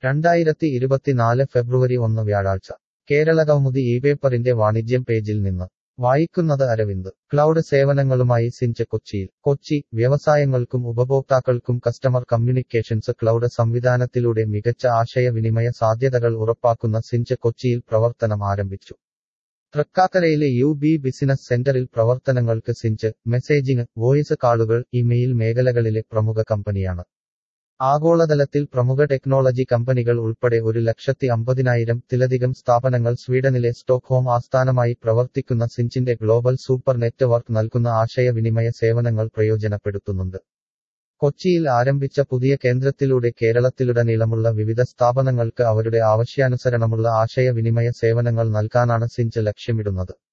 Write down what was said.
രണ്ടായിരത്തി ഇരുപത്തിനാല് ഫെബ്രുവരി ഒന്ന് വ്യാഴാഴ്ച കേരളകൗമുദി ഈ പേപ്പറിന്റെ വാണിജ്യം പേജിൽ നിന്ന് വായിക്കുന്നത് അരവിന്ദ് ക്ലൗഡ് സേവനങ്ങളുമായി സിഞ്ച് കൊച്ചിയിൽ കൊച്ചി വ്യവസായങ്ങൾക്കും ഉപഭോക്താക്കൾക്കും കസ്റ്റമർ കമ്മ്യൂണിക്കേഷൻസ് ക്ലൗഡ് സംവിധാനത്തിലൂടെ മികച്ച ആശയവിനിമയ സാധ്യതകൾ ഉറപ്പാക്കുന്ന സിഞ്ച് കൊച്ചിയിൽ പ്രവർത്തനം ആരംഭിച്ചു തൃക്കാക്കരയിലെ യു ബി ബിസിനസ് സെന്ററിൽ പ്രവർത്തനങ്ങൾക്ക് സിഞ്ച് മെസ്സേജിംഗ് വോയിസ് കാളുകൾ ഇമെയിൽ മേഖലകളിലെ പ്രമുഖ കമ്പനിയാണ് ആഗോളതലത്തിൽ പ്രമുഖ ടെക്നോളജി കമ്പനികൾ ഉൾപ്പെടെ ഒരു ലക്ഷത്തി അമ്പതിനായിരം ത്തിലധികം സ്ഥാപനങ്ങൾ സ്വീഡനിലെ സ്റ്റോക്ക്ഹോം ആസ്ഥാനമായി പ്രവർത്തിക്കുന്ന സിഞ്ചിന്റെ ഗ്ലോബൽ സൂപ്പർ നെറ്റ്വർക്ക് നൽകുന്ന ആശയവിനിമയ സേവനങ്ങൾ പ്രയോജനപ്പെടുത്തുന്നുണ്ട് കൊച്ചിയിൽ ആരംഭിച്ച പുതിയ കേന്ദ്രത്തിലൂടെ കേരളത്തിലുടനീളമുള്ള വിവിധ സ്ഥാപനങ്ങൾക്ക് അവരുടെ ആവശ്യാനുസരണമുള്ള ആശയവിനിമയ സേവനങ്ങൾ നൽകാനാണ് സിഞ്ച് ലക്ഷ്യമിടുന്നത്